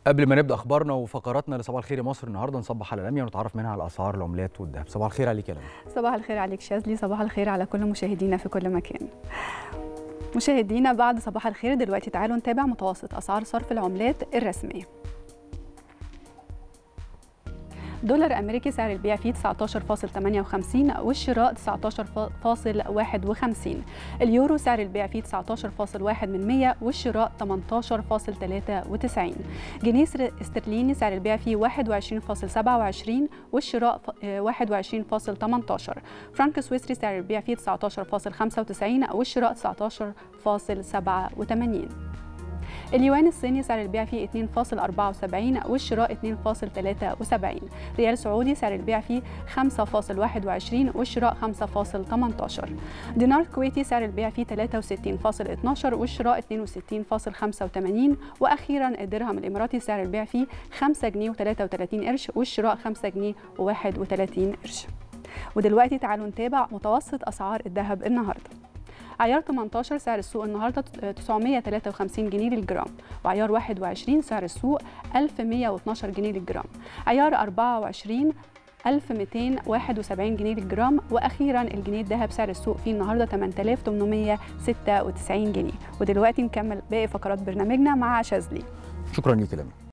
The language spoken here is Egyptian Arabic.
قبل ما نبدا اخبارنا وفقراتنا لصباح الخير يا مصر النهارده نصبح على لميا ونتعرف منها على اسعار العملات والذهب صباح الخير عليك يا لميا صباح الخير عليك شاذلي صباح الخير على كل مشاهدينا في كل مكان مشاهدينا بعد صباح الخير دلوقتي تعالوا نتابع متوسط اسعار صرف العملات الرسميه دولار امريكي سعر البيع فيه 19.58 والشراء 19.51 اليورو سعر البيع فيه 19.1 من 100 والشراء 18.93 جنيه استرليني سعر البيع فيه 21.27 والشراء 21.18 فرنك سويسري سعر البيع فيه 19.95 والشراء 19.87 اليوان الصيني سعر البيع فيه 2.74 والشراء 2.73 ريال سعودي سعر البيع فيه 5.21 والشراء 5.18 دينار كويتي سعر البيع فيه 63.12 والشراء 62.85 واخيرا الدرهم الاماراتي سعر البيع فيه 5 جنيه و33 قرش والشراء 5 جنيه و31 قرش ودلوقتي تعالوا نتابع متوسط اسعار الذهب النهارده عيار 18 سعر السوق النهارده 953 جنيه للجرام وعيار 21 سعر السوق 1112 جنيه للجرام عيار 24 1271 جنيه للجرام واخيرا الجنيه الذهب سعر السوق فيه النهارده 8896 جنيه ودلوقتي نكمل باقي فقرات برنامجنا مع شاذلي شكرا ليك يا لميا